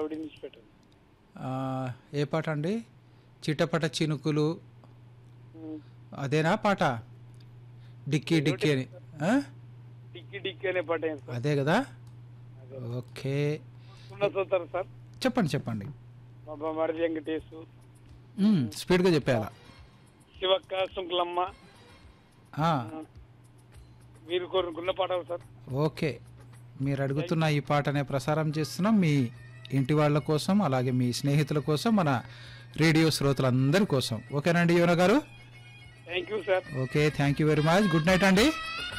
Rowdy నుంచి పెట్టండి ఆ, ఏ పాట అండి చిటపట చినుకులు అదేనా పాట డిక్కీ డిక్కీ అని ఆ? టిక్కి టిక్కి అనే పాట ఏంటి సార్ అదే కదా ఓకే ఉన్న చూస్తారు సార్ చెప్పండి చెప్పండి మా మరిది వెంకటేశు మ్, స్పీడ్గా చెప్పేయాలా శివక్క సుంకులమ్మ ఆ, మీరు కోరుకున్న పాట సార్ ఓకే మీరు అడుగుతున్న ఈ పాటనే ప్రసారం చేస్తున్నాం మీ ఇంటి వాళ్ళ కోసం అలాగే మీ స్నేహితుల కోసం మన రేడియో శ్రోతలందరి కోసం ఓకేనండి యువన గారు thank you sir okay thank you very much good night అండి